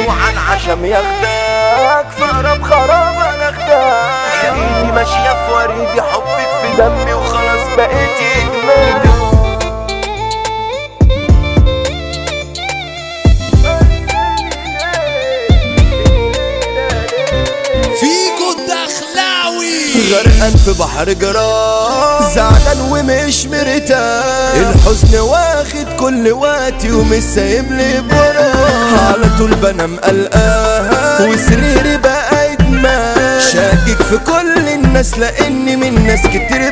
اوعى العشم ياخدك في اقرب خراب انا اخدك خليتي ماشية في وريدي حبك في دمي وخلاص بقيتي ادمان فيجو الدخلاوي غرقان في بحر جرار زعلان ومش مرتاح الحزن واخد كل وقتي ومش سايب لي برا على طول بنام قلقان وسريري بقى ادمان شاكك في كل الناس لاني من ناس كتير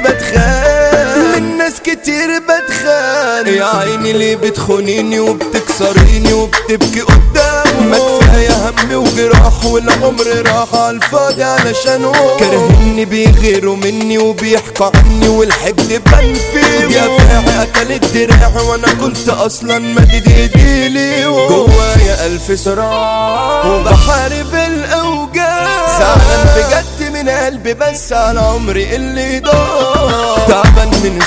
بتخان من ناس كتير بتخان يا عيني ليه بتخونيني وبتكسريني وبتبكي قدام ما كفايه همي وجراح والعمر راح على الفاضي علشان كرهني بيغيروا مني وبيحكوا عني والحقد بان فيه يا فاعي اكلت دراعي وانا كنت اصلا مدد ايدي لي جوايا الف صراع وبحارب الاوجاع زعلان بجد من قلبي بس على عمري اللي ضاع تعبان من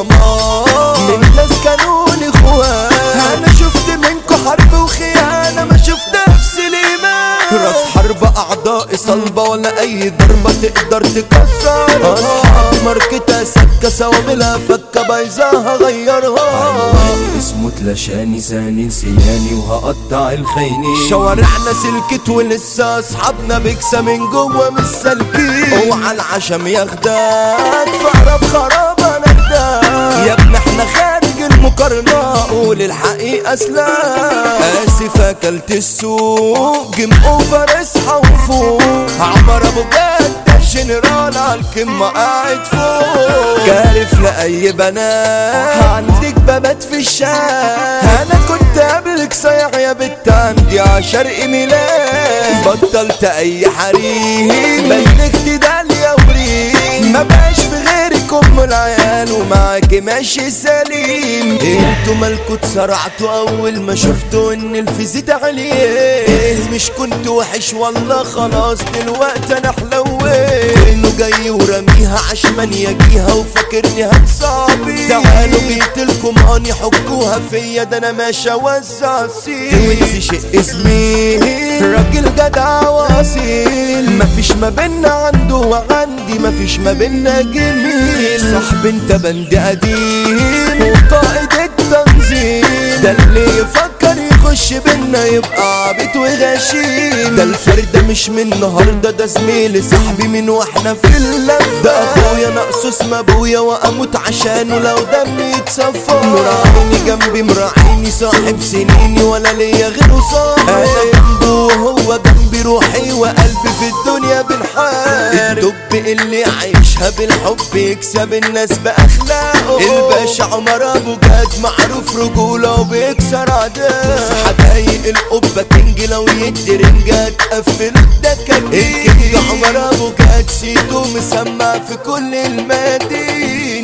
الصدمات من ناس كانوا لي اخوات انا شفت منكم حرب وخيانه ما شفت نفسي الايمان راس حرب اعضائي صلبه ولا اي ضربه تقدر تكسر اصحابي ماركتها سكه سوا بلا فكه بايظاها غيرها اسمه تلاشاني ساني سناني وهقطع الخينين شوارعنا سلكت ولسه اصحابنا بيكسى من جوه مش سالكين اوعى العشم ياخدك في اقرب خراب انا اخدك يا ابني احنا خارج المقارنة قول الحقيقة سلاح اسف اكلت السوق جيم اوفر اصحى وفوق عمر ابو جد جنرال على الكمة قاعد فوق كارف لأي بنات عندك بابات في الشارع انا كنت قبلك صايع يا بت عندي عشرق ميلاد بطلت اي حريم بلغت داليا وريم ما بقاش في غيرك ام العيال ومعاكي ماشي سليم انتوا مالكوا اتسرعتوا اول ما شفتوا ان الفيزيت عليه مش كنت وحش والله خلاص دلوقتي انا حلويت كله جاي ورميها عشمان يجيها وفاكرني هتصابي تعالوا جبتلكم اني حكوها فيا ده انا ماشي اوزع سيل وانت شق زميل راجل جدع واصيل مفيش ما بينا عنده وعندي مفيش ما بينا جميل صاحب انت بند قديم وقائد التنظيم ده اللي يفكر يخش بينا يبقى عبيط وغشيم ده الفرد مش من النهارده ده زميلي صاحبي من واحنا في اللف ده اخويا ناقصه اسم ابويا واموت عشانه لو دمي يتصفى مراعيني جنبي مراعيني صاحب سنيني ولا ليا غيره صاحب انا جنبه وهو جنبي روحي وقلبي في الدنيا بنحارب الدب اللي عايشها بالحب يكسب الناس باخلاقه الباشا عمر ابو جاد معروف رجوله وبيكسر عداه في حدايق القبه كينج لو يدي رنجه تقفل الدكاكين الكينج عمر ابو جاد سيتو مسمع في كل المدينه